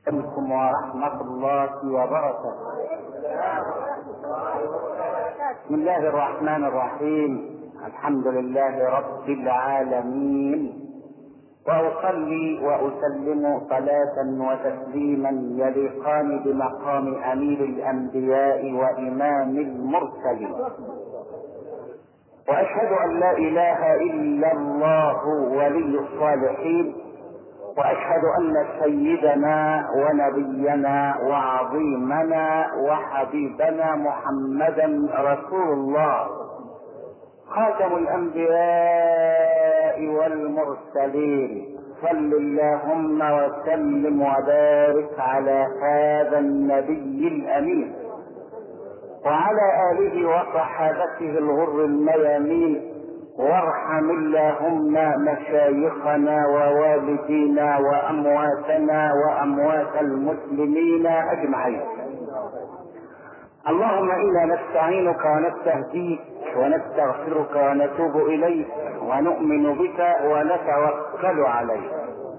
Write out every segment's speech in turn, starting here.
عليكم ورحمة الله وبركاته بسم الله الرحمن الرحيم الحمد لله رب العالمين واصلي واسلم صلاه وتسليما يليقان بمقام امير الانبياء وامام المرسلين واشهد ان لا اله الا الله ولي الصالحين واشهد ان سيدنا ونبينا وعظيمنا وحبيبنا محمدا رسول الله خاتم الانبياء والمرسلين صل اللهم وسلم وبارك على هذا النبي الامين وعلى اله وصحابته الغر الميامين وارحم اللهم مشايخنا ووالدينا وامواتنا واموات المسلمين اجمعين اللهم انا نستعينك ونستهديك ونستغفرك ونتوب اليك ونؤمن بك ونتوكل عليك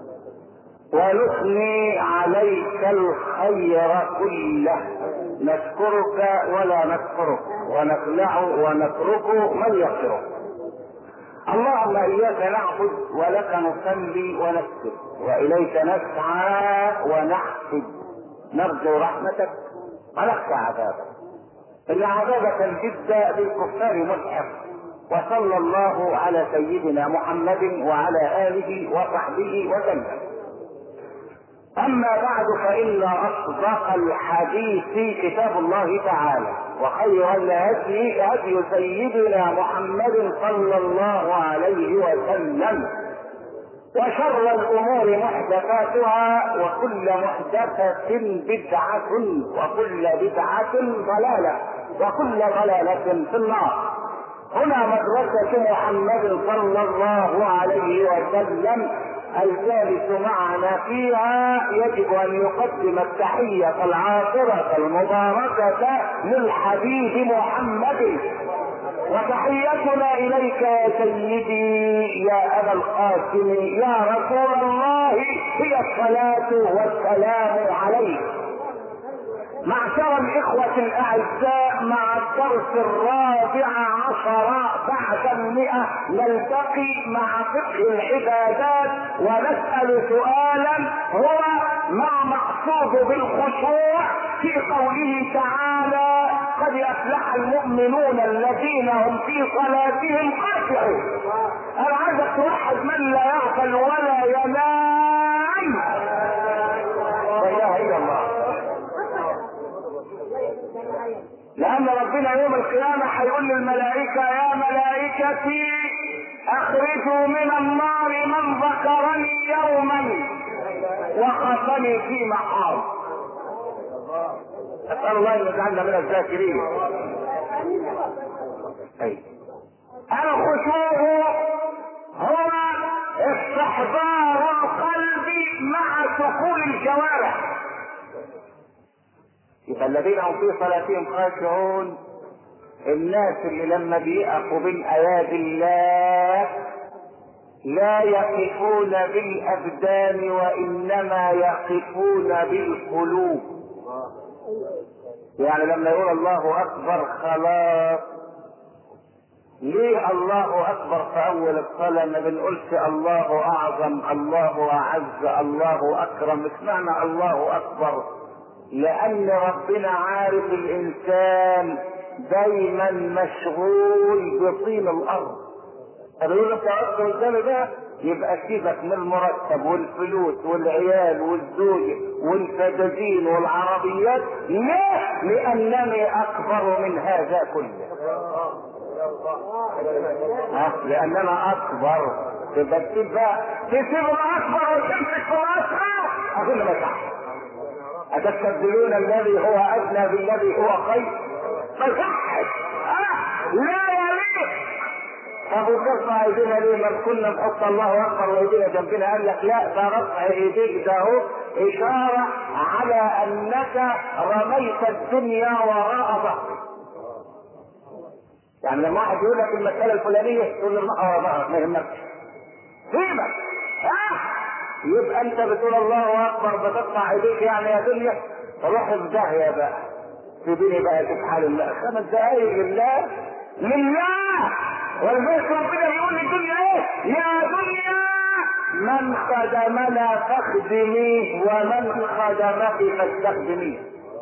ونثني عليك الخير كله نشكرك ولا نكفرك ونخلع ونترك من يغفرك اللهم اياك نعبد ولك نصلي ونسجد واليك نسعى ونحسد نرجو رحمتك ونخشى عذابك ان عذابك الجد بالكفار ملحق وصلى الله على سيدنا محمد وعلى اله وصحبه وسلم اما بعد فان اصدق الحديث كتاب الله تعالى وخير الهدي هدي سيدنا محمد صلى الله عليه وسلم وشر الامور محدثاتها وكل محدثة بدعة وكل بدعة ضلالة وكل ضلالة في النار هنا مدرسة محمد صلى الله عليه وسلم الجالس معنا فيها يجب ان يقدم التحية العاطرة المباركة للحبيب محمد وتحيتنا اليك يا سيدي يا ابا القاسم يا رسول الله هي الصلاة والسلام عليك معشر الإخوة الأعزاء مع الدرس الرابع عشر بعد المئة نلتقي مع فقه العبادات ونسأل سؤالا هو ما مقصود بالخشوع في قوله تعالى قد أفلح المؤمنون الذين هم في صلاتهم خاشعون أنا عايزك توحد من لا يغفل ولا ينام لا إله إلا الله لان ربنا يوم القيامة هيقول للملائكة يا ملائكتي اخرجوا من النار من ذكرني يوما وخافني في مقام اسأل الله ان يجعلنا من الذاكرين اي الخشوع هو استحضار القلب مع سكون الجوارح يبقى الذين هم في صلاتهم خاشعون الناس اللي لما بيقفوا بين ايادي الله لا يقفون بالابدان وانما يقفون بالقلوب يعني لما يقول الله اكبر خلاص ليه الله اكبر في اول الصلاة ما بنقولش الله اعظم الله اعز الله اكرم اسمعنا الله اكبر لان ربنا عارف الانسان دايما مشغول بطين الارض طب يقول انت وقت قدامي بقى يبقى سيبك من المرتب والفلوس والعيال والزوج والفدادين والعربيات ليه؟ لانني اكبر من هذا كله ها لاننا اكبر تبقى تسيب بقى تسيب الاكبر وتمسك في الاصغر اظن ما صح أتستبدلون الذي هو أدنى بالذي هو خير؟ فصحت آه لا يليق طب وترفع ايدينا ليه؟ ما كنا نحط الله اكبر وايدينا جنبنا قال لك لا ده رفع ايديك ده هو اشاره على انك رميت الدنيا وراء ظهرك. يعني لما واحد يقول لك المساله الفلانيه تقول له اه ظهرك ما يهمكش. سيبك ها يبقى انت بتقول الله اكبر بتقطع ايديك يعني يا دنيا روح في داهيه بقى سيبيني بقى في حال الله خمس دقايق لله لله والبيت ربنا بيقول للدنيا ايه يا دنيا من خدمنا فاخدميه ومن خدمك فاستخدميه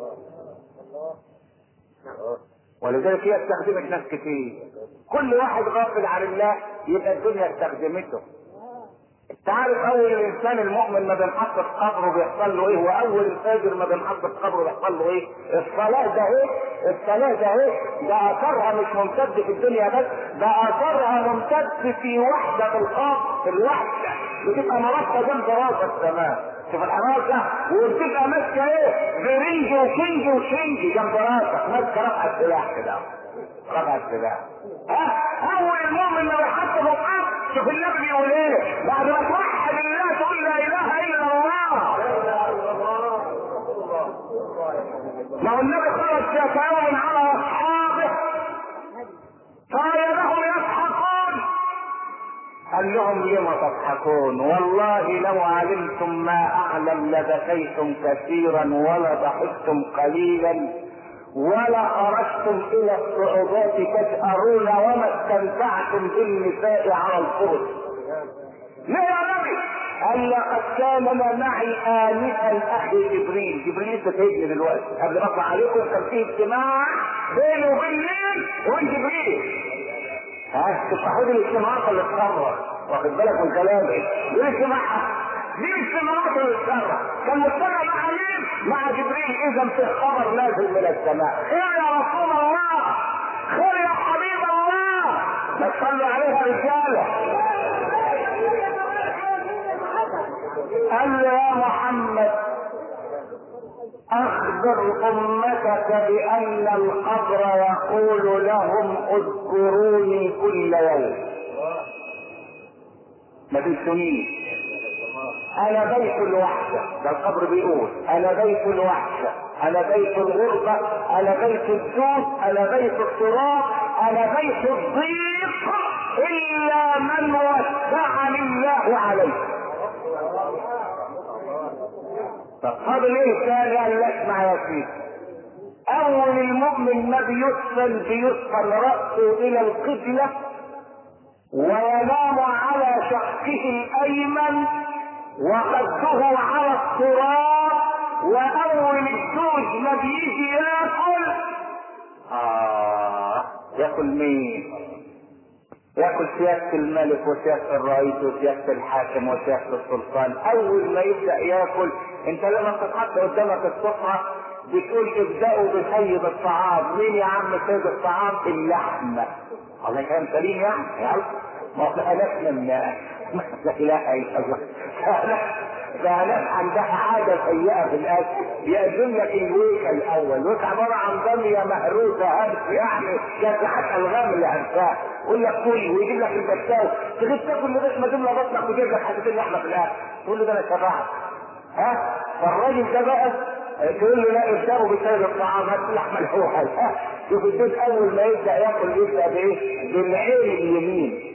ولذلك هي استخدمت ناس كتير كل واحد غافل عن الله يبقى الدنيا استخدمته انت عارف اول الانسان المؤمن ما بينحط في قبره بيحصل له ايه واول الفاجر ما بينحط في قبره بيحصل له ايه الصلاه ده ايه الصلاه ده ايه ده اثرها مش ممتد في الدنيا بس ده اثرها ممتد في وحده القبر في الوحده بتبقى مربطه جنب راس السماء شوف الحمار ده وبتبقى ماسكه ايه برنج وكنج وشنج جنب راسك ماسكه رفع السلاح كده رفع السلاح ها اول المؤمن لما يحط في القبر شوف النبي بيقول ايه بعد ما توحد الله تقول لا اله الا الله ما هو النبي خرج ذات يوم على اصحابه فوجدهم يضحكون قال لهم لم تضحكون والله لو علمتم ما اعلم لبكيتم كثيرا ولا ضحكتم قليلا ولا خرجتم الى الصعوبات تجأرون وما استمتعتم بالنساء على الفرس ليه يا نبي قال لقد كان معي آنفا أخي جبريل، جبريل لسه سايبني دلوقتي، قبل ما أطلع عليكم كان في اجتماع بيني وبين مين؟ وبين جبريل. ها تفتحوا لي الاجتماعات اللي اتكرر، واخد بالك من كلامي؟ دي الاجتماعات دي الاجتماعات اللي اتكرر، كان مجتمع مع مين؟ مع جبريل، إذا في خبر نازل من السماء، خير يا رسول الله، خير يا حبيب الله، ما تصلوا عليها رجالة. قال له يا محمد اخبر امتك بان القبر يقول لهم اذكروني كل يوم ما تنسونيش انا بيت الوحدة ده القبر بيقول انا بيت الوحدة انا بيت الغربة انا بيت الجود انا بيت التراب انا بيت الضيق الا من وسعني الله عليه فقبل ايه كان قال لك اسمع يا سيدي اول المؤمن ما بيدفن بيدفن راسه الى القبله وينام على شقه الايمن وخده على التراب واول الزوج ما بيجي ياكل اه ياكل مين ياكل سيادة الملك وسيادة الرئيس وسيادة الحاكم وسيادة السلطان اول ما يبدأ ياكل انت لما بتتحط قدامك السفرة بتقول ابدأوا بسيد الطعام مين يا عم سيد الطعام اللحمة الله كلام سليم يعني يا ما هو الاف من لا اله الا الله ده ناس عندها عادة سيئة في الأكل يقدم لك الويكة الأول ويك عبارة عن ضمية مهروسة هبس يعني كانت حتى الغام اللي هبساه يقول لك كل ويجيب لك البساو تجيب تاكل لغاية ما تملى بطنك ويجيب لك حتتين لحمة في الأكل تقول له ده أنا شبعت ها فالراجل ده بقى تقول له لا ابدأوا بسيد الطعام هات اللحمة الأول ها شوف الدود أول ما يبدأ ياكل يبدأ بإيه؟ بالعين اليمين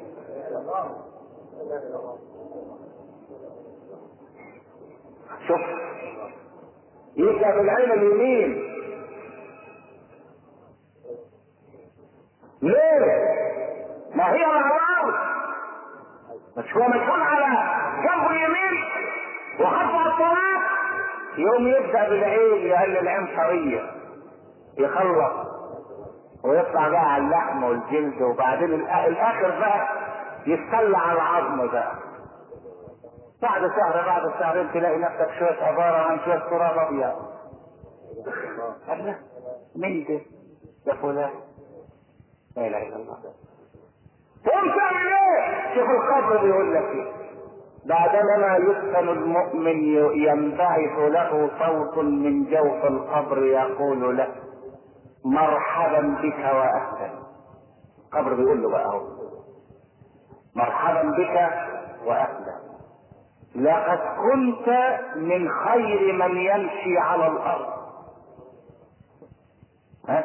شوف يبدأ بالعين اليمين ليه؟ ما هي الأعراض مش هو مدفون على جنبه اليمين وخلفه على التراب يوم يبدأ بالعين لأن العين طرية يخلص ويطلع بقى على اللحم والجلد وبعدين الآخر بقى يتسلى على العظم بقى بعد شهر بعد شهرين تلاقي نفسك شوية عبارة عن شوية تراب أبيض. الله مين ده؟ يا فلان لا إله إلا الله. قوم تعمل إيه؟ شوف القبر بيقول لك إيه. بعدما يدفن المؤمن ينبعث له صوت من جوف القبر يقول له مرحبا بك واهلا القبر بيقول له بقى اهو مرحبا بك واهلا لقد كنت من خير من يمشي على الارض ها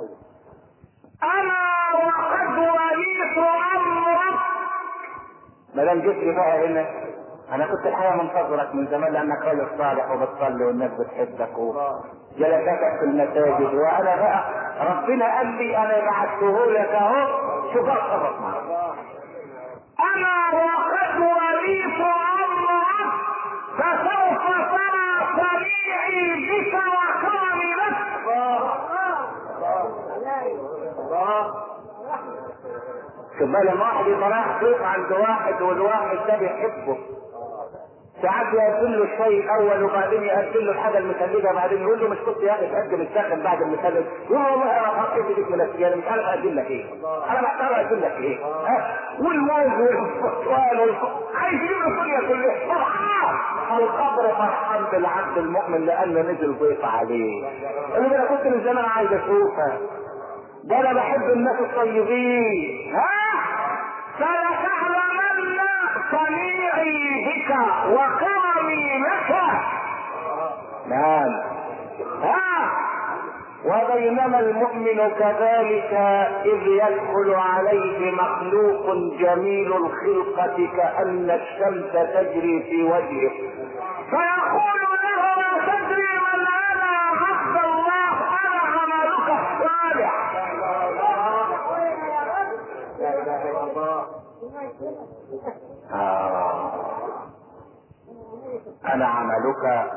انا وقد وليت امرك ما دام جيت لي بقى هنا انا كنت الحقيقه منتظرك من زمان لانك راجل صالح وبتصلي والناس بتحبك وجلساتك في المساجد وانا بقى ربنا قال لي انا بعته لك اهو شوف اتصرف معاك انا وقد وليت امرك فسوف ترى صنيعي بك وكرمي لك شوف بقى لما واحد يبقى رايح ضيف عند واحد والواحد ده بيحبه ساعات يقدم له الشاي الاول وبعدين يقدم له الحاجه المثلجه بعدين يقول له مش كنت يا اخي تقدم الساخن بعد المثلج يقول له والله انا حطيت ايديك منسيه انا مش عارف اقدم لك ايه انا محتاج اقدم لك ايه ها والموز والبرتقال والف- عايز يجيب له الدنيا كلها فرحان القبر فرحان بالعبد المؤمن لانه نزل ضيف عليه اللي انا كنت من زمان عايز اشوفها ده انا بحب الناس الطيبين ها فلتعلمن صنيعي بك وكرمي لك نعم ها وبينما المؤمن كذلك إذ يدخل عليه مخلوق جميل الخلقة كأن الشمس تجري في وجهه فيقول له لا تدري من انا عبد الله انا عملك الصالح آه. أنا عملك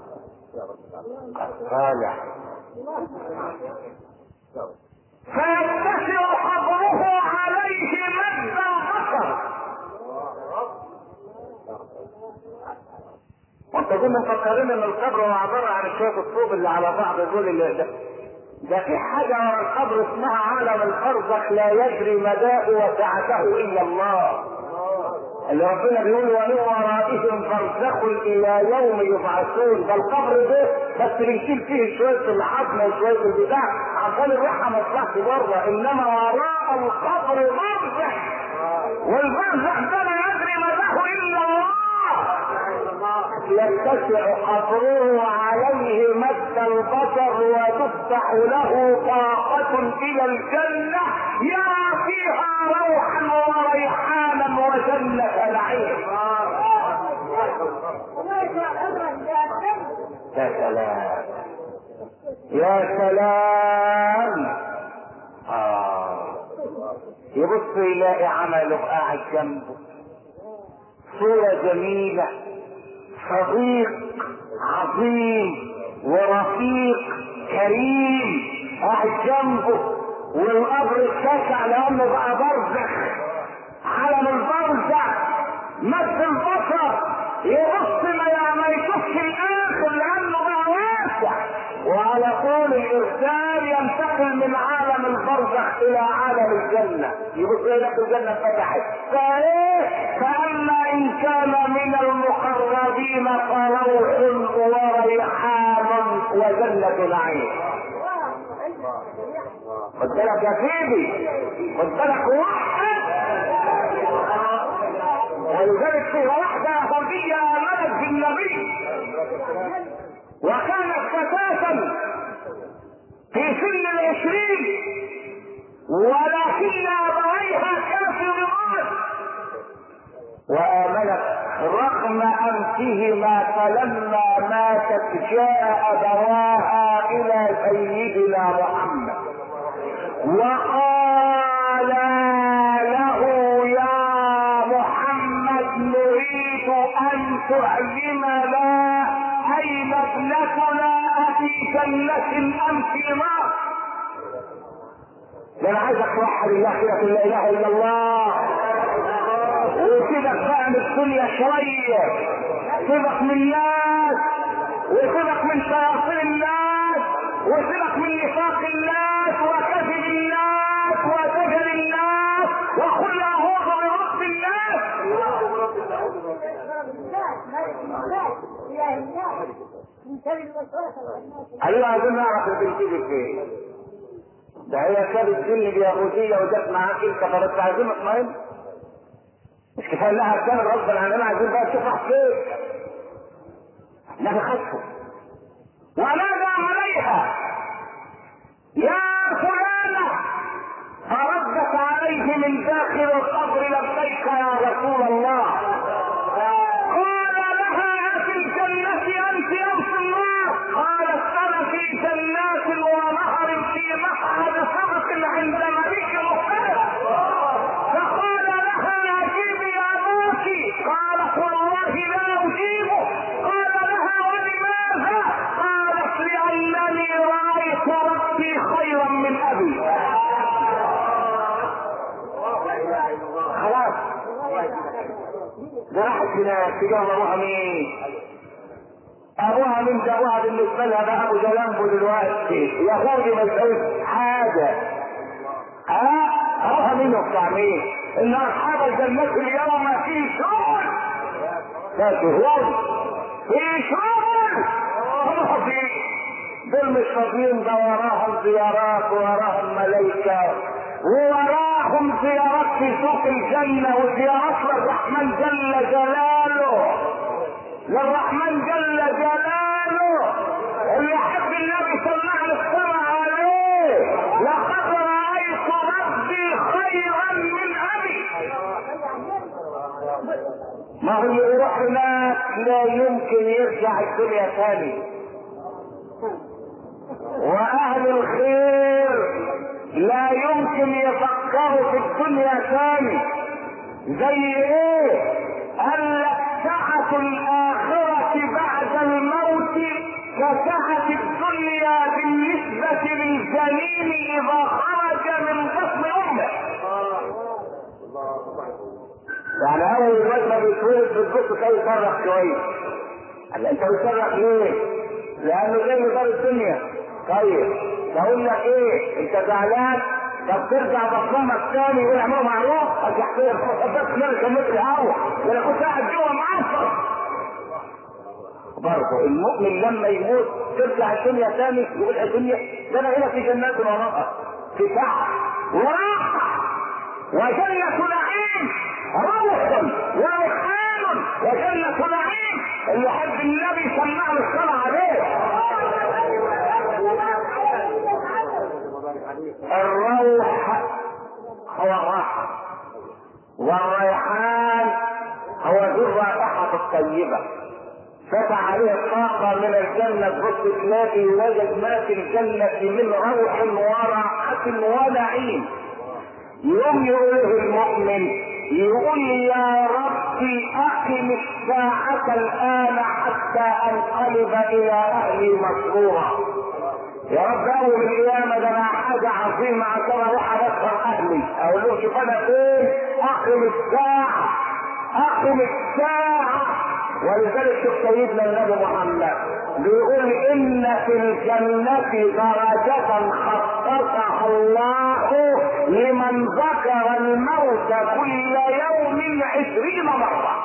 الصالح فيتسع قبره عليه مد البصر وانت كنا مفكرين ان القبر هو عباره عن شويه الطوب اللي على بعض دول اللي ده ده في حاجه ورا القبر اسمها عالم البرزخ لا يجري مداه وسعته الا الله اللي ربنا بيقول ومن ورائهم برزخ الى يوم يبعثون ده القبر ده بس بنشيل فيه شويه العظم وشويه البتاع عشان الروح ما تطلعش بره انما وراء القبر برزخ والبرزخ ده لا يجري مداه الا الله يتسع قبره عليه مد البصر وتفتح له طاقة إلى الجنة يرى فيها روحا وريحانا وجنة نعيم يا سلام يا سلام آه يبص يلاقي عمله قاعد جنبه صورة جميلة صديق عظيم ورفيق كريم قاعد جنبه والقبر اتسع لانه بقى برزخ علم البرزخ مد البصر يبص ما ما يشوفش الاخر لانه بقى واسع وعلى طول الارسال ينتقل من عالم البرزخ الى عالم الجنه يبص يلاقي الجنه فتحت فايه فاما ان كان من المقربين فروح وريحان وجنه نعيم خد بالك يا سيدي خد بالك واحد ولذلك في واحدة يهودية آمنت بالنبي وكانت فتاة في سن العشرين ولكن أبويها كافران وآمنت رغم أنفهما فلما ماتت جاء أبواها إلى سيدنا محمد وقال له يا محمد نريد أن تعلمنا أين ابنتنا أفي جنة أم في نار ده انا عايزك توحد الله كده لا اله الا الله وسيبك بقى من الدنيا شويه سيبك من الناس وسيبك من شياطين الناس وسيبك من نفاق الناس وكذب الناس وسجن الناس وقل اعوذ برب الناس قالوا عايزين نعرف البنت دي فين ده هي كانت جن اليهودية وجت معاك انت فبس عايزين نطمئن مش كفايه انها كانت غصبا عننا عايزين بقى نشوف راح فين انها خطفه ونادى عليها يا فلانة فردت عليه من داخل القبر لبيك يا رسول الله دي راحت هناك تجاه ابوها مين؟ ابوها من ده ابوها بالنسبه لها بقى ابو جلامبو دلوقتي يهودي ما يسويش حاجه ها ابوها مين وبتاع مين؟ ان اصحاب الجنه اليوم في شغل فاكهون في شغل هم فاضيين دول مش فاضيين ده وراهم زيارات وراهم ملائكه ووراهم زيارات في سوق الجنه وزيارات للرحمن جل جلاله للرحمن جل جلاله اللي يحب النبي صلى الله عليه وسلم عليه لقد رايت ربي خيرا من ابي ما هو اللي يروح هناك لا يمكن يرجع الدنيا ثاني واهل الخير لا يمكن يفكروا في الدنيا ثاني زي ايه قال لك سعة الآخرة بعد الموت كسعة الدنيا بالنسبة للجنين إذا خرج من بطن أمه. يعني أول ما بيتولد بتبص تلاقيه يصرخ شوية. قال أنت بتصرخ ليه؟ لأنه جاي من دار الدنيا. طيب بقول لك إيه؟ أنت زعلان؟ طب ترجع بطنك تاني ويعملوا معروف ارجع فين بس ملك ملك الهوا ده انا كنت قاعد جوه معصر برضه المؤمن لما يموت ترجع الدنيا تاني يقول الدنيا ده انا هنا في جنات ونار في تعب وراحه وجنة نعيم روح وريحان وجنة نعيم اللي حب النبي سمع له الصلاة عليه الروح هو الراحة والريحان هو ذو الرائحة الطيبة فتح عليه الطاقة من الجنة تبص تلاقي وجد ما في الجنة من روح وراحة ونعيم يوم يقوله المؤمن يقول يا ربي أقم الساعة الآن حتى أنقلب إلى أهلي مسرورا يا رب اول القيامه ده انا حاجه عظيمه عشان اروح ادخل اهلي اقول لهم شوف انا فين اقم الساعه اقم الساعه ولذلك شوف سيدنا النبي محمد بيقول ان في الجنه درجه خصصها الله لمن ذكر الموت كل يوم عشرين مره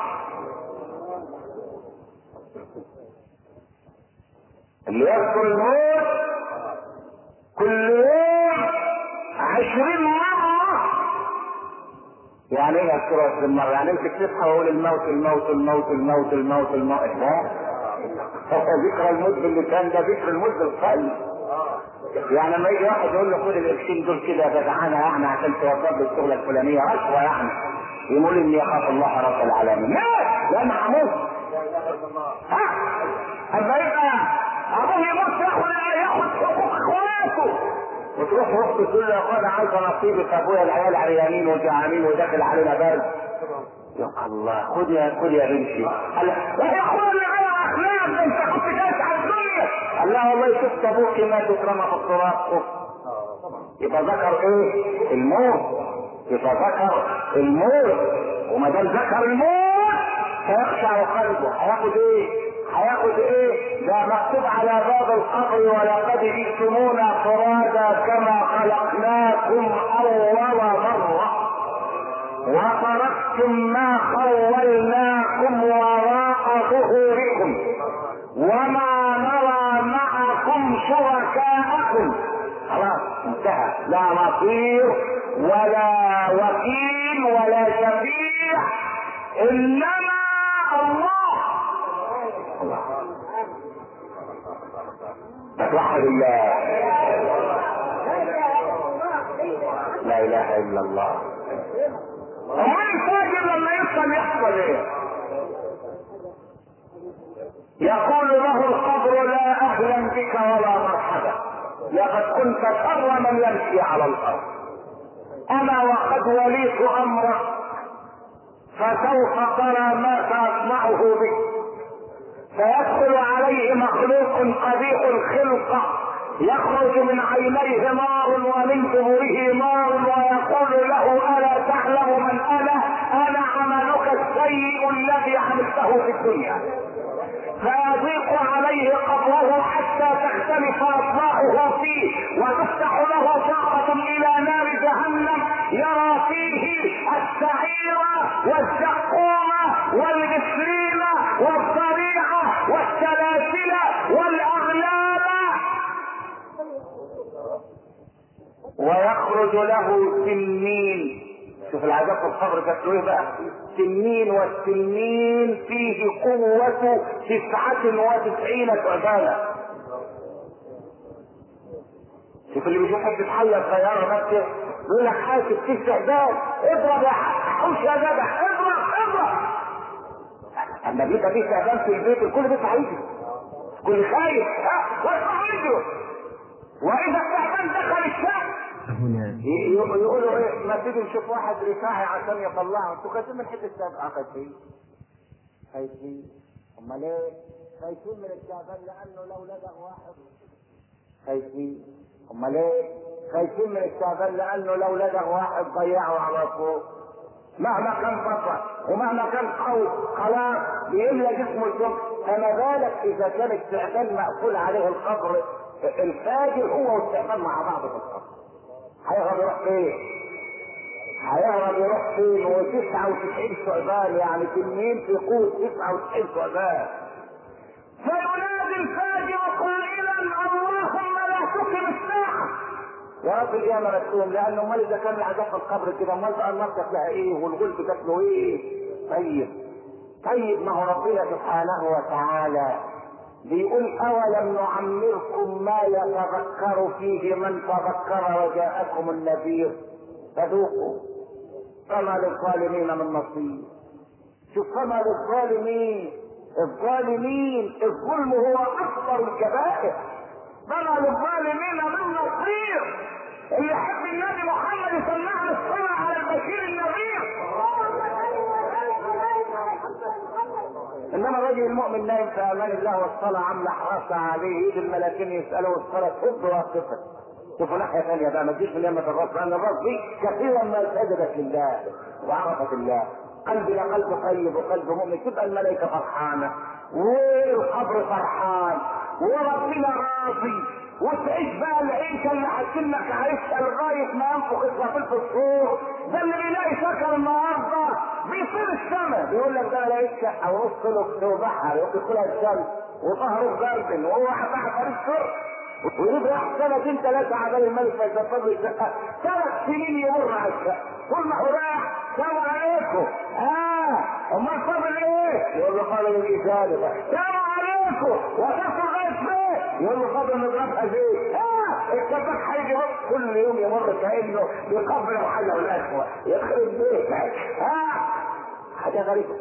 اللي يذكر الموت كل يوم عشرين مرة يعني ايه اذكره عشرين مرة؟ يعني امسك تصحى واقول الموت الموت الموت الموت الموت الموت لا ذكر الموت باللسان ده ذكر الموت بالقلب يعني لما يجي واحد يقول له خد القرشين دول كده جدعانه يعني عشان توظف لي الشغله الفلانيه رشوه يعني يقول اني اخاف الله رب العالمين لا لا انا هموت ها اما يبقى ابوه يموت ياخد ياخد حقوق اخواته وتروح اخته تقول له يا اخويا انا عايزه نصيبي في ابويا العيال عريانين وجعانين وداخل علينا برد يا الله خد يا خد يا بنتي قال لا يا اخويا اللي غير اخلاق ده انت كنت جالس على الدنيا قال لا والله شفت ابوك ما تترمى في التراب أوف. يبقى ذكر ايه الموت يبقى ذكر الموت وما دام ذكر الموت هيخشع قلبه هياخد ايه هياخد ايه ده مكتوب على باب القبر ولقد جئتمونا فرادا كما خلقناكم اول مره وتركتم ما خولناكم وراء ظهوركم وما نرى معكم شركاءكم خلاص انتهى لا نصير ولا وكيل ولا شفيع انما الله توحد الله لا اله الا الله ومن الفاجر لما يحصل يحصل ايه يقول له القبر لا اهلا بك ولا مرحبا لقد كنت شر من يمشي على الارض انا وقد وليت امرك فسوف ترى ما ساصنعه بك فيدخل عليه مخلوق قبيح الخلقة يخرج من عينيه نار ومن دبره نار ويقول له الا تعلم من انا انا عملك السيء الذي عملته في الدنيا فيضيق عليه قبره حتى تختلف اصبعه فيه وتفتح له شعرة الى نار جهنم يرى فيه السعير والزقوم والغسلين والضريعة والسلاسل والاغلال ويخرج له تنين شوف العذاب في القبر شكله ايه بقى تنين والتنين فيه قوة تسعة وتسعين ثعبانا شوف اللي بيشوف حته حيه صغيره بس يقول لك حاسب في استعداد اضرب يا حوش يا جدع اضرب اضرب اما بيبقى في استعداد في البيت الكل بيطلع يجري الكل خايف ها واطلعوا يجروا واذا التعبان دخل الشام هنا يقولوا ايه ما تيجي نشوف واحد رفاعي عشان يطلعه انتوا خايفين من حته السابقه خايفين خايفين امال ايه خايفين من التعبان لانه لو لدغ واحد خايفين امال ايه خايفين من التعبان لانه لو لدغ واحد ضيعه على طول مهما كان بطل ومهما كان قوي خلاص بيملى جسمه الدم فما بالك اذا كان التعبان مقفول عليه القبر الفاجر هو والتعبان مع بعض في القبر هيهرب يروح فين؟ هيهرب يروح فين؟ و99 ثعبان يعني تنين في قوة 99 ثعبان. فينادي الفاجر قائلا اللهم لا تقم الساعة. يا رب القيامة مكتوم لأن أمال إذا كان العذاب في القبر كده أمال بقى النار شكلها إيه والغلب شكله إيه؟ طيب طيب ما هو ربنا سبحانه وتعالى بيقول اولم نعمركم ما يتذكر فيه من تذكر وجاءكم النذير فذوقوا فما للظالمين من نصير شوف فما للظالمين الظالمين الظلم هو اكبر الكبائر فما للظالمين من نصير اللي يحب النبي محمد يسمعنا الصلاة على البشير النذير انما الرجل المؤمن نايم في امان الله والصلاه عامله حراسه عليه يجي الملاكين يسالوا الصلاه تفض واقفه شوفوا ناحيه ثانيه بقى ما تجيش من يمه الراس لان الراس دي كثيرا ما سجدت لله وعرفت الله قلبي لقلب طيب وقلب مؤمن تبقى الملائكه فرحانه والقبر فرحان وربنا راضي وتعيش بقى العيشه اللي هتكلك عايشها لغايه ما ينفخ اسرافيل في الصور ده اللي بيلاقي سكر النهارده بيصير السماء بيقول لك ده لقيت شقه ونص لك وبحر وبيدخلها الشمس وظهره جردن وهو تحت طريق سر ويجيب واحد سنتين ثلاثه عبال الملك ما يسافر له الشقه ثلاث سنين يمر على الشقه كل ما هو رايح سلام عليكم اه امال فاضل ايه؟ يقول له فاضل الاجابه سلام عليكم وتصل لغايه فين؟ يقول له فاضل نضربها زيت اه الكباك هيجي بص كل يوم يمر كانه بيقبل الحجر الاسود يخرب بيتك اه حاجه غريبه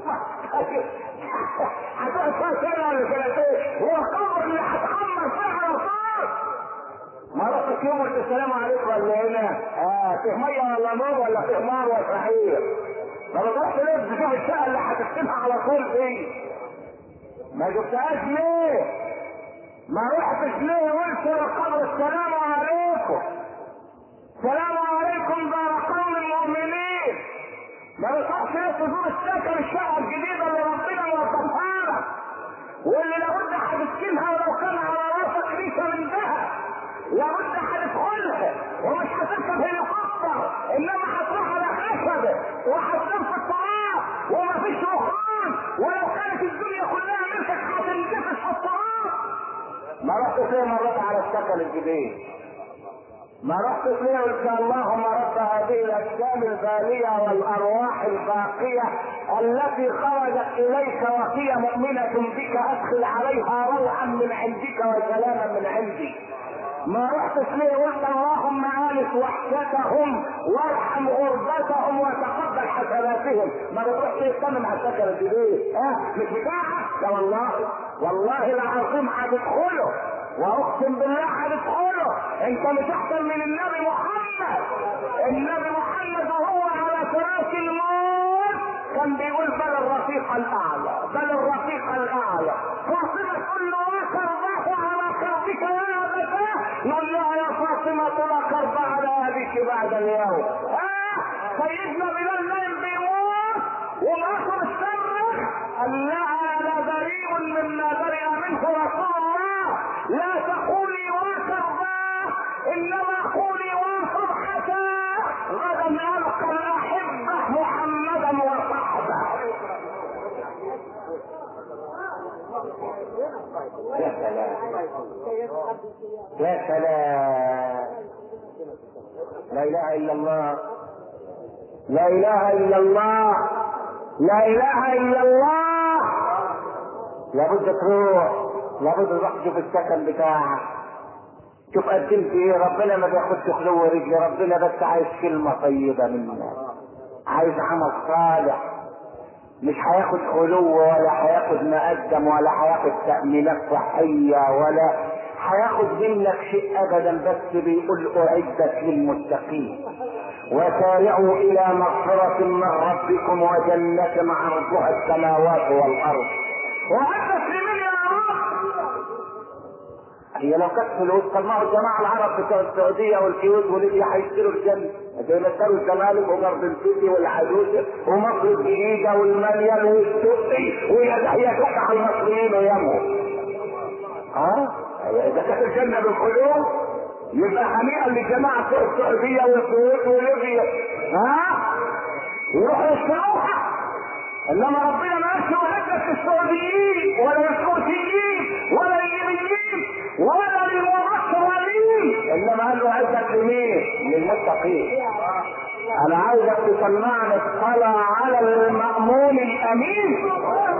هتقعد فيها سنه ولا سنتين هو القبر اللي هتحمر فيها على طول ما رحتش يوم قلت السلام عليكم ولا هنا اه فيه ميه ولا نور ولا فيه نار وسعير ما بتروحش ليه تشوف الشقه اللي هتسكنها على طول دي ما جبتهاش ليه ما رحتش ليه قلت للقبر السلام عليكم السلام عليكم دار قوم المؤمنين ما بتروحش ليه تزور السكن الشقه الجديده اللي ربنا وصفها لك واللي لابد هتسكنها ولو كان على راسك ريشه من ذهب لابد هتدخلها ومش هتركب هليكوبتر انما هتروح على خشبه وهتنام في التراب ومفيش رخام ولو كانت الدنيا كلها ملكك هتنجفش في التراب ما رحت فين مرات على السكن الجديد ما رحت فيه قلت اللهم رب هذه الاجسام الباليه والارواح الباقيه التي خرجت اليك وهي مؤمنه بك ادخل عليها روحا من عندك وسلاما من عندي ما رحت فيه قلت اللهم الف وحشتهم وارحم غربتهم وتقبل حسناتهم ما بتروح تهتم مع السكن الجديد ها مش بتاعك لا والله والله العظيم هتدخله واقسم بالله هتدخله انت مش احسن من النبي محمد النبي محمد وهو على فراش الموت كان بيقول بل الرفيق الاعلى بل الرفيق الاعلى فاطمه تقول له وكر الله على كربك يا ابتاه نقول لها يا فاطمة لا كرب على أبيك بعد اليوم ها سيدنا بلال نايم بيموت ومراته بتصرخ قال لها انا بريء مما برئ منه رسول الله لا تقولي وكرباه انما قولي وفرحة غدا القى الاحبة محمدا وصحبه يا سلام يا سلام لا اله الا الله لا اله الا الله لا اله الا الله لابد تروح لابد تروح تشوف السكن بتاعك شوف قدمت ايه ربنا ما بياخدش خلو رجلي ربنا بس عايز كلمة طيبة منك عايز عمل صالح مش هياخد خلو ولا هياخد مقدم ولا هياخد تأمينات صحية ولا هياخد منك شيء ابدا بس بيقول اعدت للمتقين وسارعوا الى مغفرة من ربكم وجنة عرضها السماوات والارض وعدت لمن يا رب هي لو كانت فلوس طب ما هو الجماعه العرب بتوع السعوديه والكويت وليبيا هيشتروا الجنه زي ما اشتروا الزمالك وغرب السيتي والعجوز ومصر الجديده والمليان والسقي ويدعي على المصريين ويمهم اه اذا كانت الجنه بالخلود يبقى هنيئا للجماعه بتوع السعوديه والكويت وليبيا ها يروحوا يشتروها انما ربنا ما يشتروا عدة السعوديين ولا الكويتيين ولا الليبيين ولا للمصريين انما قال له عدة لمين؟ للمتقين انا عايزك تسمعني الصلاة على المأمون الامين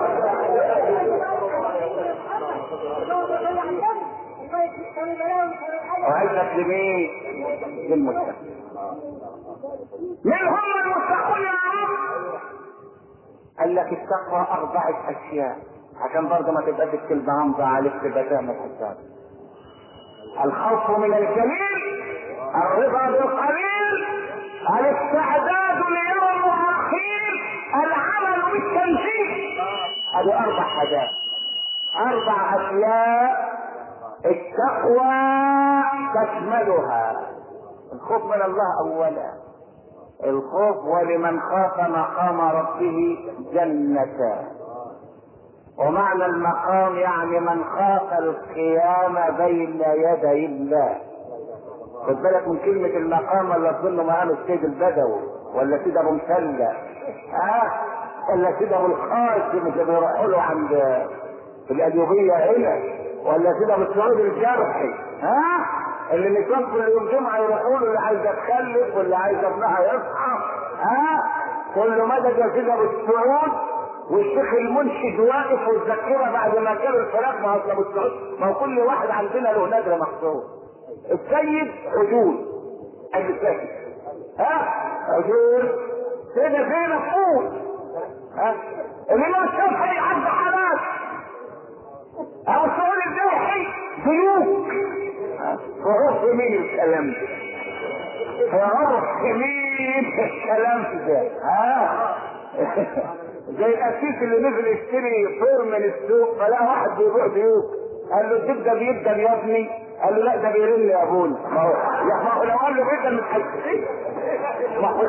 وعدة لمين؟ للمتقين من هم المتقون يا رب قال لك التقوى أربعة أشياء عشان برضه ما تبقاش الكلمة همضة عليك تبقى تعمل حساب الخوف من الجليل الرضا بالقليل الاستعداد ليوم الأخير العمل بالتنفيذ هذه أربع حاجات أربع أشياء التقوى تشملها الخوف من الله أولا الخوف ولمن خاف مقام ربه جنتان ومعنى المقام يعني من خاف القيام بين يدي الله خد بالك من كلمة المقام ولا تظن مقام السيد البدوي ولا سيد ابو مسلة ها ولا سيد ابو القاسم اللي بيروحوا له عند في الأيوبية هنا ولا سيد ابو السعود الجرحي ها اللي النسوان كل يوم جمعة يروحوا له اللي عايزة تخلف واللي عايزة ابنها يصحى ها كل مدى يا سيد ابو السعود والشيخ المنشد واقف والذاكره بعد ما كان الفراق مع ابو السعود ما هو كل واحد عندنا له نادره مخصوص السيد حدود السيد ها حدود سيدة زينب قول ها الامام الشافعي عبد حماد ابو السعود الجوحي سلوك في عرف مين الكلام ده في عرف مين الكلام ده ها زي الاسيس اللي نزل يشتري طور من السوق فلقى واحد بيبيع ديوك قال له الدب ده بيبدل يا ابني قال له لا ده بيرن يا ابونا ما هو يا ما هو لو قال له بيبدل مش هيشتري ما هو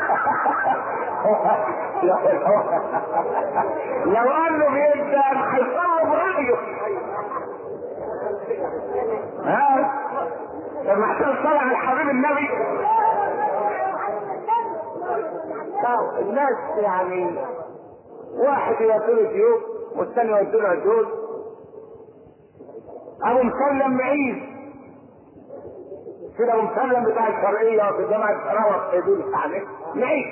لو قال له بيبدل هيصرف رايه ها لما احسن صلى على الحبيب النبي الناس يعني واحد يودي له ديوب والثاني يودي له عجوز ابو مسلم معيز كده ابو مسلم بتاع الشرقية في جامعة روض في دول يعني معيز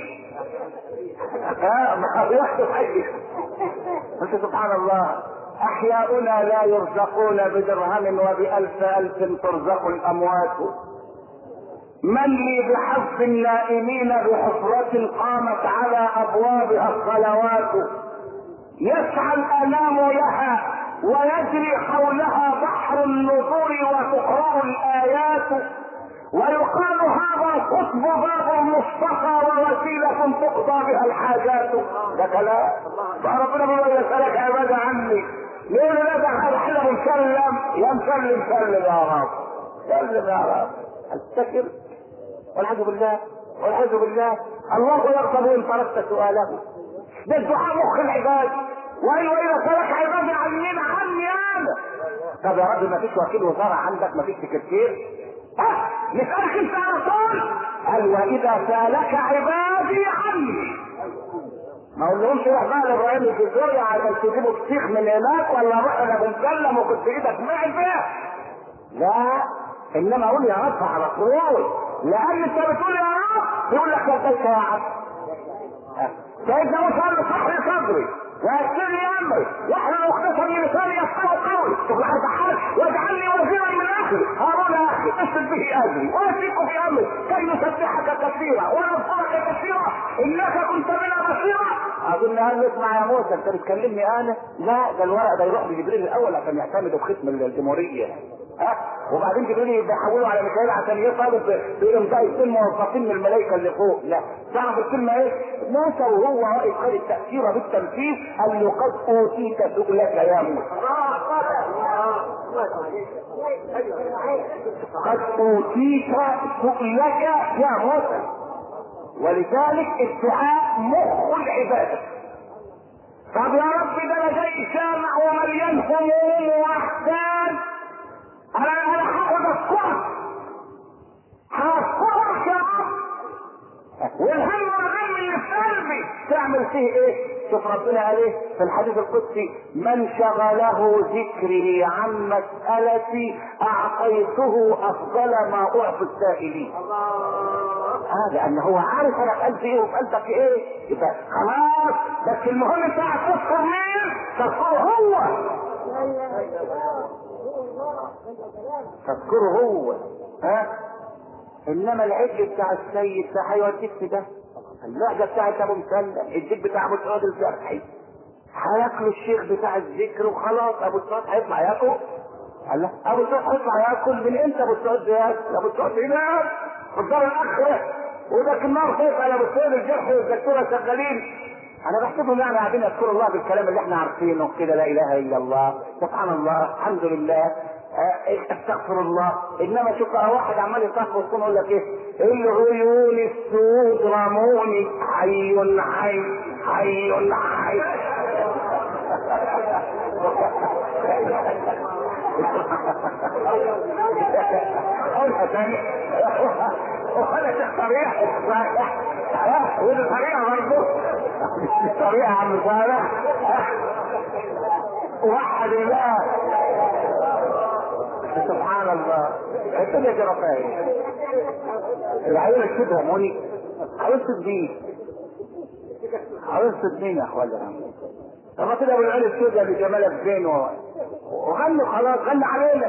ها ما بياخدوا حاجة قلت سبحان الله احياؤنا لا يرزقون بدرهم وبألف ألف ترزق الأموات من لي بحظ النائمين بحفرة قامت على أبوابها الصلوات يسعى الأنام لها ويجري حولها بحر النذور وتقرأ الآيات ويقال هذا القطب باب المصطفى ووسيلة تقضى بها الحاجات ده كلام فربنا بيقول يسألك عبادة عني ليه لا دخل حلم مسلم يا مسلم سلم يا رب اللي ما يعرف السكر والعياذ بالله والعياذ بالله الله يغضب ان تركت سؤاله ده الدعاء مخ العباد وايوه اذا سلك عبادي عنين عني انا طب يا رب ما فيش وكيل وزاره عندك ما فيش سكرتير اه نسالك انت على طول قال واذا سالك عبادي عني ما اقولهمش روح بقى لابراهيم الجزوري عشان تجيبوا فسيخ من هناك ولا روح لابو مسلم وكنت ايدك معزه لا انما اقول يا رب على طول لان انت بتقول يا رب يقول لك لبيك يا عبد سيدنا موسى قال له صحري صدري ويسر لي امري واحلل عقدة من لساني يفقهوا قولي شوف الحرف حرف واجعلني وزيرا من اخي هارون اخي اشد به اجري واشرك في امري كي نسبحك كثيرا ونذكرك كثيرا انك كنت بنا بصيرا اظن قال له اسمع يا موسى انت بتكلمني انا لا ده الورق ده يروح لجبريل الاول عشان يعتمدوا بختم الجمهوريه ها وبعدين جبريل بيحولوا على ميكائيل عشان يطالب بامضاء اثنين موظفين من الملائكه اللي فوق لا تعرف الكلمه ايه؟ موسى وهو واقف خد التاثير بالتنفيذ قال له قد اوتيت سؤلك يا موسى قد اوتيت سؤلك يا موسى ولذلك الدعاء مخ العباده طب يا رب ده انا جاي سامع ومليان هموم واحزان انا انا هاخد اذكرك هذكرك يا رب والهم والغم اللي في قلبي تعمل فيه ايه؟ شوف ربنا قال ايه في الحديث القدسي من شغله ذكره عن مسألتي اعطيته افضل ما اعطي السائلين اه لان هو عارف انا في قلبي ايه وفي قلبك ايه يبقى خلاص بس المهم انت هتذكر مين تذكره هو تذكره هو ها انما العجل بتاع السيد ده هيوديك في ده اللحجه بتاعت ابو مسلم الديك بتاع ابو سعود الفتحي هياكلوا الشيخ بتاع الذكر وخلاص ابو سعود هيطلع ياكل قال له ابو سعود هيطلع ياكل من امتى ابو سعود ياكل ابو سعود هناك في الدار الاخره وذاك النار خايف على ابو سعود الجرح والدكتوره شغالين انا بحسبهم يعني قاعدين يذكروا الله بالكلام اللي احنا عارفينه كده لا اله الا الله سبحان الله الحمد لله استغفر الله انما شوف واحد عمال يصرخ ويكون يقول لك ايه العيون السود رموني حي حي حي حي قولها تاني ولا تختاريها ودي طريقة برضه طريقة يا عم صالح وحد الله سبحان الله الدنيا دي رفاهية العيون السود رموني عيون سود مين؟ عيون سود مين يا اخوانا؟ طب كده ابو العيون السود اللي جمالك فين وغنوا خلاص غنوا علينا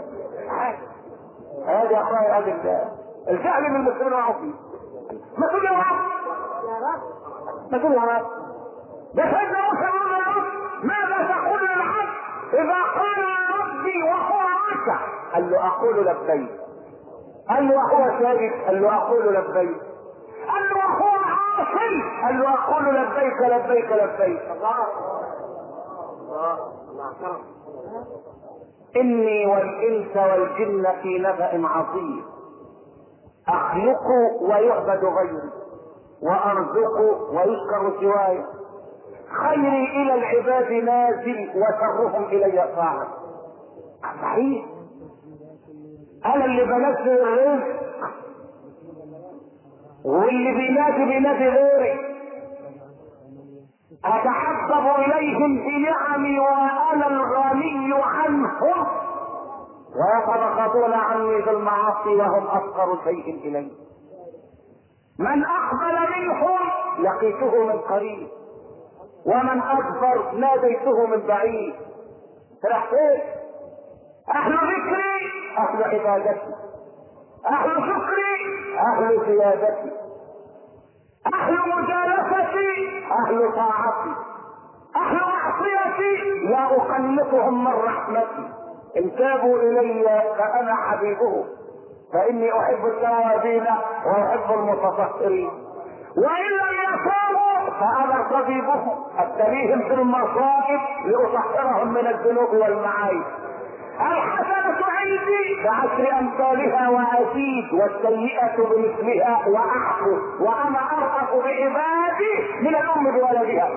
هذا يا اخويا هذا الجهل من المسلمين وعوفي ما تقول يا رب ما تقول يا رب ده سيدنا موسى يقول يا رب ماذا تقول للعبد اذا قال يا ربي وهو راكع قال له اقول لبيك قال له وهو ساجد قال له اقول لبيك قال له وهو عاصي قال له اقول لبيك لبيك لبيك الله الله الله اني والانس والجن في نبأ عظيم اخلق ويعبد غيري وارزق ويشكر سواي خيري الى العباد نازل وشرهم الي صاعد صحيح انا اللي بنزل الرزق واللي بينادي بينادي غيري اتحبب اليهم بنعمي وانا الغني عنهم ويتبغضون عني بالمعاصي وهم افقر شيء الي من اقبل منهم لقيته من قريب ومن ادبر ناديته من بعيد راح فين اهل ذكري اهل عبادتي اهل شكري اهل سيادتي اهل مجالستي اهل طاعتي اهل معصيتي لا اقنطهم من رحمتي ان تابوا الي فانا حبيبهم فاني احب التوابين واحب المتطهرين وان لم يتوبوا فانا طبيبهم ابتليهم في المصائب لاطهرهم من الذنوب والمعايب الحسنة عندي بعشر امثالها وازيد والسيئة بمثلها واحفو وانا ارأف بعبادي من الام بولدها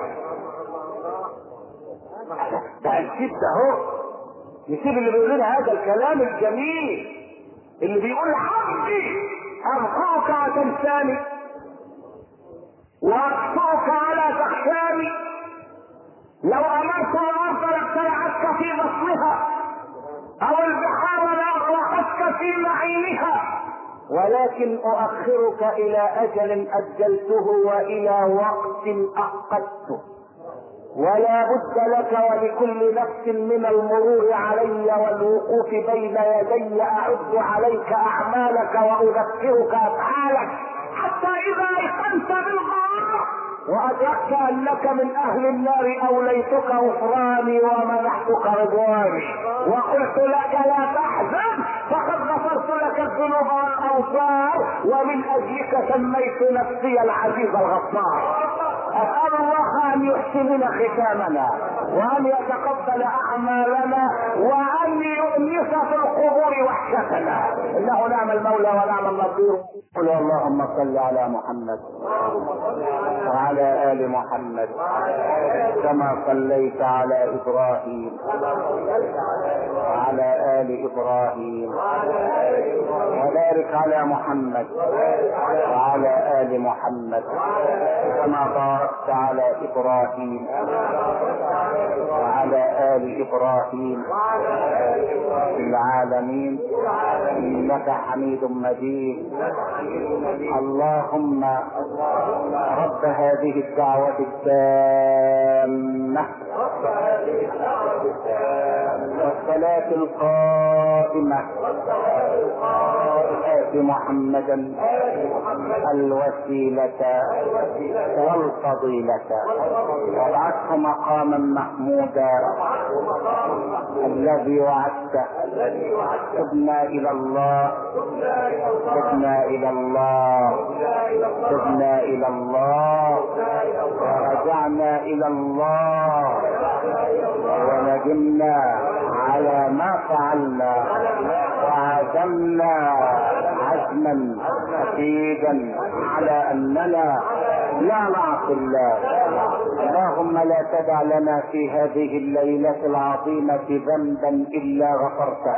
ده الست اهو يسيب اللي بيقول لنا هذا الكلام الجميل اللي بيقول عبدي ارفعك وتنساني واقطعك على تخشاني لو امرت الارض لابتلعتك في بطنها او البحار لاغرقتك في معينها ولكن اؤخرك الى اجل اجلته والى وقت اقدته ولا بد لك ولكل نفس من المرور علي والوقوف بين يدي اعد عليك اعمالك واذكرك افعالك حتى اذا ايقنت بالغار وادركت انك من اهل النار اوليتك غفراني ومنحتك رضواني وقلت لك لا تحزن فقد غفرت لك الذنوب والاوصار ومن اجلك سميت نفسي العزيز الغفار اسال الله ان يحسن ختامنا وان يتقبل اعمالنا وان يؤنس في القبور وحشتنا انه نعم المولى ونعم النصير قل اللهم صل على محمد وعلى ال محمد كما صليت على ابراهيم وعلى ال ابراهيم وبارك على محمد وعلى ال محمد كما باركت على ابراهيم وعلى ال ابراهيم في العالمين انك حميد مجيد اللهم رب هذه الدعوة التامة والصلاة القائمة آت محمدا الوسيلة والفضيلة وابعثه مقاما محمودا الذي وعدته تبنا إلى الله تبنا إلى الله تبنا إلى الله ورجعنا إلى الله وندمنا على ما فعلنا وعزمنا عزما اكيدا على اننا لا نعصي الله اللهم لا تدع لنا في هذه الليلة العظيمة ذنبا الا غفرته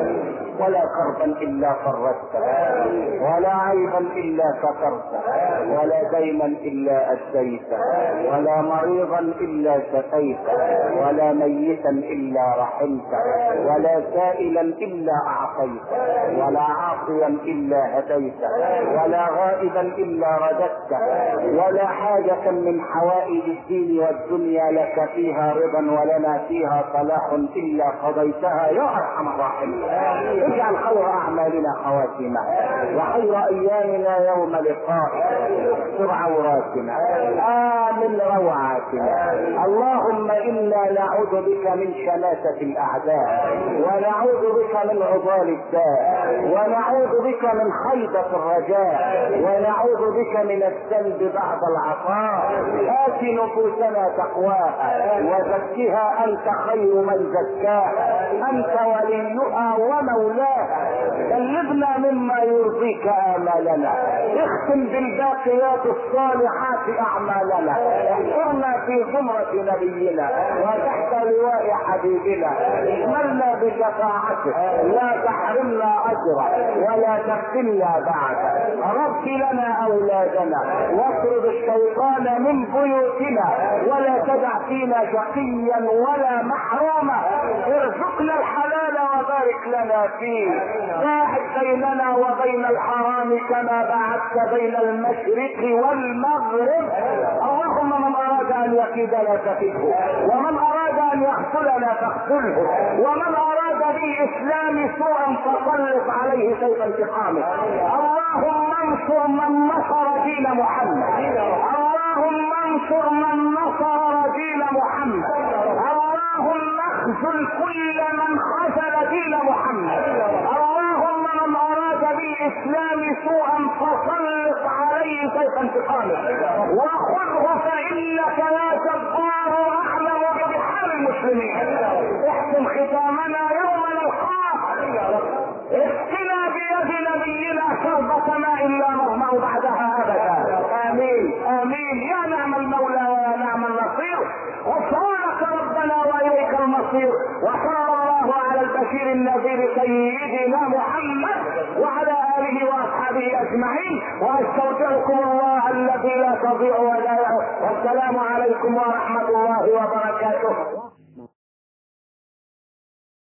ولا كربا الا فرجته ولا عيبا الا سترته ولا دينا الا اديته ولا مريضا الا شفيته ولا ميتا الا رحمته ولا سائلا الا اعطيته ولا عاصيا الا هديته ولا غائبا الا رددته ولا حاجة من حوائج الدين والدنيا لك فيها رضا ولنا فيها صلاح الا قضيتها يا ارحم الراحمين اجعل خير اعمالنا خواتمه وخير ايامنا يوم لقائك استر عوراتنا امن روعاتنا اللهم انا نعوذ بك من شماتة الاعداء ونعوذ بك من عضال الداء ونعوذ بك من خيبة الرجاء ونعوذ بك من الذنب بعد العطاء آت نفوسنا تقواها وزكها أنت خير من زكاها أنت وليها ومولاها بلغنا مما يرضيك آمالنا اختم بالباقيات الصالحات أعمالنا احفرنا في زمرة نبينا وتحت لواء حبيبنا اشملنا بشفاعته لا تحرمنا أجره ولا تفتنا بعده رب لنا أولادنا واطرد الشيطان من بيوتنا ولا تدع فينا شقيا ولا محروما ارزقنا الحلال وبارك لنا فيه باعد بيننا وبين الحرام كما باعدت بين المشرق والمغرب اللهم من اراد ان يكيدنا فكده ومن اراد ان يقتلنا فاقتله ومن اراد بالاسلام سوءا فسلط عليه سيف انتقامه اللهم انصر من نصر دين محمد اللهم انصر من نصر دين محمد اللهم اخذل كل من خذل دين محمد اللهم من اراد بالاسلام سوءا فسلط عليه سيف انتقامه وخذه فانك يا جبار اعلم بحال المسلمين احسن ختامنا يوم نلقى امين يا نعم المولى ويا نعم النصير غفرانك ربنا واليك المصير وصلى الله على البشير النذير سيدنا محمد وعلى اله واصحابه اجمعين واستودعكم الله الذي لا تضيع ودائعه والسلام عليكم ورحمه الله وبركاته